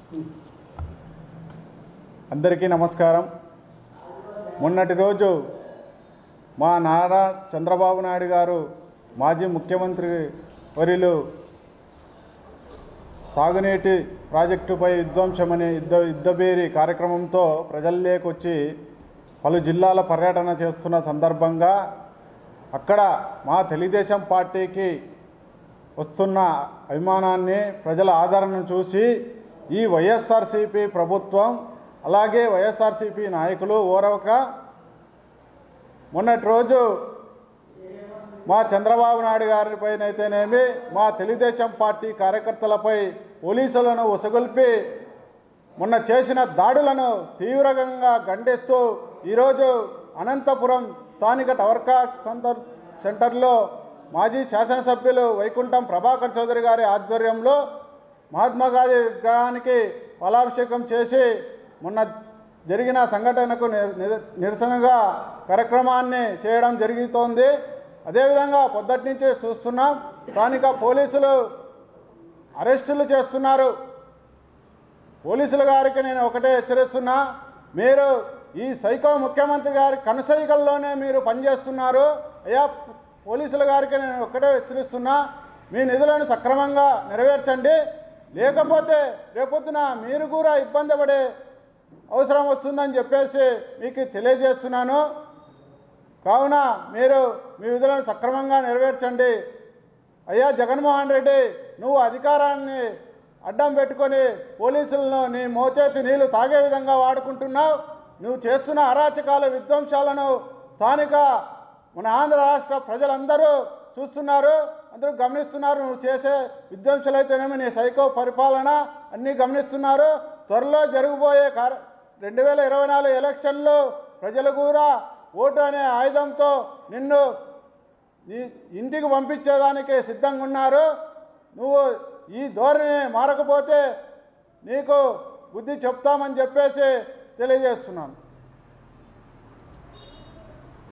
అందరికీ నమస్కారం మొన్నటి రోజు మా నారా చంద్రబాబు నాయుడు గారు మాజీ ముఖ్యమంత్రి వర్యులు సాగునీటి ప్రాజెక్టుపై విధ్వంసమనే యుద్ధ యుద్ధబేరి కార్యక్రమంతో ప్రజల్లోకొచ్చి పలు జిల్లాల పర్యటన చేస్తున్న సందర్భంగా అక్కడ మా తెలుగుదేశం పార్టీకి వస్తున్న అభిమానాన్ని ప్రజల ఆదరణను చూసి ఈ వైఎస్ఆర్సీపీ ప్రభుత్వం అలాగే వైఎస్ఆర్సీపీ నాయకులు ఓరవక మొన్నటి రోజు మా చంద్రబాబు నాయుడు గారిపైనైతేనేమి మా తెలుగుదేశం పార్టీ కార్యకర్తలపై పోలీసులను ఉసగొల్పి మొన్న చేసిన దాడులను తీవ్రంగా ఖండిస్తూ ఈరోజు అనంతపురం స్థానిక టవర్కా సెంటర్ సెంటర్లో మాజీ శాసనసభ్యులు వైకుంఠం ప్రభాకర్ చౌదరి గారి ఆధ్వర్యంలో మహాత్మా గాంధీ విగ్రహానికి ఫలాభిషేకం చేసి మొన్న జరిగిన సంఘటనకు నిర- నిర- నిరసనగా కార్యక్రమాన్ని చేయడం జరుగుతోంది అదేవిధంగా పొద్దటి నుంచి చూస్తున్నాం స్థానిక పోలీసులు అరెస్టులు చేస్తున్నారు పోలీసుల గారికి నేను ఒకటే హెచ్చరిస్తున్నా మీరు ఈ సైకో ముఖ్యమంత్రి గారి కనుసైకల్లోనే మీరు పనిచేస్తున్నారు అయ్యా పోలీసుల గారికి నేను ఒకటే హెచ్చరిస్తున్నా మీ నిధులను సక్రమంగా నెరవేర్చండి లేకపోతే రేపొద్దున మీరు కూడా ఇబ్బంది పడే అవసరం వస్తుందని చెప్పేసి మీకు తెలియజేస్తున్నాను కావున మీరు మీ విధులను సక్రమంగా నెరవేర్చండి అయ్యా జగన్మోహన్ రెడ్డి నువ్వు అధికారాన్ని అడ్డం పెట్టుకొని పోలీసులను నీ మోచేతి నీళ్లు తాగే విధంగా వాడుకుంటున్నావు నువ్వు చేస్తున్న అరాచకాల విధ్వంసాలను స్థానిక మన ఆంధ్ర రాష్ట్ర ప్రజలందరూ చూస్తున్నారు అందరూ గమనిస్తున్నారు నువ్వు చేసే విధ్వంసాలైతేనేమి నీ సైకో పరిపాలన అన్నీ గమనిస్తున్నారు త్వరలో జరగబోయే కార రెండు వేల ఇరవై నాలుగు ఎలక్షన్లో ప్రజలు కూడా ఓటు అనే ఆయుధంతో నిన్ను నీ ఇంటికి పంపించేదానికి సిద్ధంగా ఉన్నారు నువ్వు ఈ ధోరణి మారకపోతే నీకు బుద్ధి చెప్తామని చెప్పేసి తెలియజేస్తున్నాను